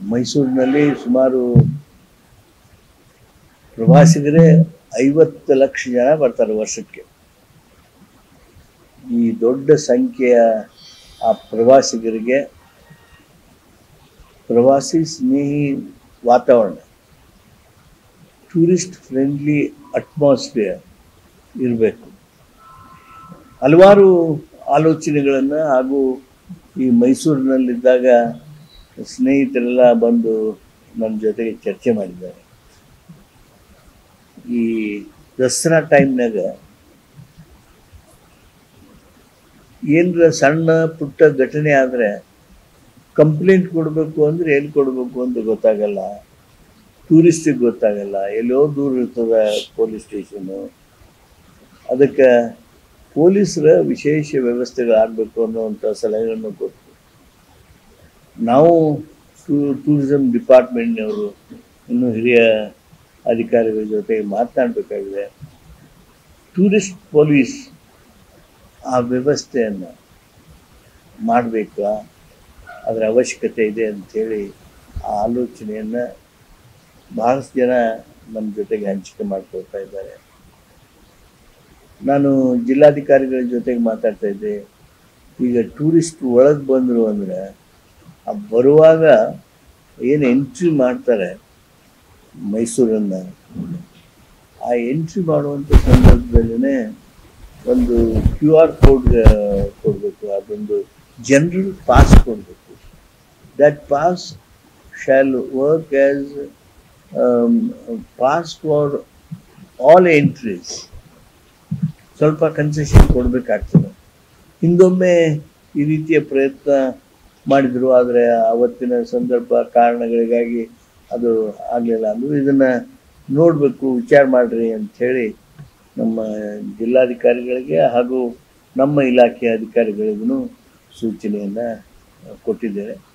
ಮೈಸೂರಿನಲ್ಲಿ ಸುಮಾರು ಪ್ರವಾಸಿಗರೇ ಐವತ್ತು ಲಕ್ಷ ಜನ ಬರ್ತಾರೆ ವರ್ಷಕ್ಕೆ ಈ ದೊಡ್ಡ ಸಂಖ್ಯೆಯ ಆ ಪ್ರವಾಸಿಗರಿಗೆ ಪ್ರವಾಸಿ ಸ್ನೇಹಿ ವಾತಾವರಣ ಟೂರಿಸ್ಟ್ ಫ್ರೆಂಡ್ಲಿ ಅಟ್ಮಾಸ್ಫಿಯರ್ ಇರಬೇಕು ಹಲವಾರು ಆಲೋಚನೆಗಳನ್ನು ಹಾಗೂ ಈ ಮೈಸೂರಿನಲ್ಲಿದ್ದಾಗ ಸ್ನೇಹಿತರೆಲ್ಲ ಬಂದು ನನ್ನ ಜೊತೆಗೆ ಚರ್ಚೆ ಮಾಡಿದ್ದಾರೆ ಈ ದಸರಾ ಟೈಮ್ನಾಗ ಏನರ ಸಣ್ಣ ಪುಟ್ಟ ಘಟನೆ ಆದರೆ ಕಂಪ್ಲೇಂಟ್ ಕೊಡಬೇಕು ಅಂದರೆ ಎಲ್ಲಿ ಕೊಡಬೇಕು ಅಂತ ಗೊತ್ತಾಗಲ್ಲ ಟೂರಿಸ್ಟಿಗೆ ಗೊತ್ತಾಗಲ್ಲ ಎಲ್ಲೋ ದೂರ ಇರ್ತದೆ ಪೊಲೀಸ್ ಸ್ಟೇಷನು ಅದಕ್ಕೆ ಪೊಲೀಸರ ವಿಶೇಷ ವ್ಯವಸ್ಥೆಗಳು ಆಗಬೇಕು ಅನ್ನುವಂಥ ಸಲಹೆಗಳನ್ನು ಕೊಟ್ಟು ನಾವು ಟೂ ಟೂರಿಸಂ ಡಿಪಾರ್ಟ್ಮೆಂಟ್ನವರು ಇನ್ನು ಹಿರಿಯ ಅಧಿಕಾರಿಗಳ ಜೊತೆಗೆ ಮಾತನಾಡಬೇಕಾಗಿದೆ ಟೂರಿಸ್ಟ್ ಪೊಲೀಸ್ ಆ ವ್ಯವಸ್ಥೆಯನ್ನು ಮಾಡಬೇಕಾ ಅದರ ಅವಶ್ಯಕತೆ ಇದೆ ಅಂಥೇಳಿ ಆ ಆಲೋಚನೆಯನ್ನು ಬಹಳಷ್ಟು ಜನ ನಮ್ಮ ಜೊತೆಗೆ ಹಂಚಿಕೆ ಮಾಡ್ಕೊಳ್ತಾ ಇದ್ದಾರೆ ನಾನು ಜಿಲ್ಲಾಧಿಕಾರಿಗಳ ಜೊತೆಗೆ ಮಾತಾಡ್ತಾ ಇದ್ದೆ ಈಗ ಟೂರಿಸ್ಟ್ ಒಳಗೆ ಬಂದರು ಅಂದರೆ ಆ ಬರುವಾಗ ಏನು ಎಂಟ್ರಿ ಮಾಡ್ತಾರೆ ಮೈಸೂರನ್ನು ಆ ಎಂಟ್ರಿ ಮಾಡುವಂಥ ಸಂದರ್ಭದಲ್ಲೇ ಒಂದು ಕ್ಯೂ ಆರ್ ಕೋಡ್ ಕೊಡಬೇಕು ಅದೊಂದು ಜನರಲ್ ಪಾಸ್ ಕೊಡಬೇಕು that pass shall work as pass for all entries ಸ್ವಲ್ಪ ಕನ್ಸೆಷನ್ ಕೊಡಬೇಕಾಗ್ತದೆ ಹಿಂದೊಮ್ಮೆ ಈ ರೀತಿಯ ಪ್ರಯತ್ನ ಮಾಡಿದರು ಆದರೆ ಅವತ್ತಿನ ಸಂದರ್ಭ ಕಾರಣಗಳಿಗಾಗಿ ಅದು ಆಗಲಿಲ್ಲ ಅಂದರು ಇದನ್ನು ನೋಡಬೇಕು ವಿಚಾರ ಮಾಡಿರಿ ಅಂಥೇಳಿ ನಮ್ಮ ಜಿಲ್ಲಾಧಿಕಾರಿಗಳಿಗೆ ಹಾಗೂ ನಮ್ಮ ಇಲಾಖೆಯ ಅಧಿಕಾರಿಗಳಿಗೂ ಸೂಚನೆಯನ್ನು ಕೊಟ್ಟಿದ್ದೇನೆ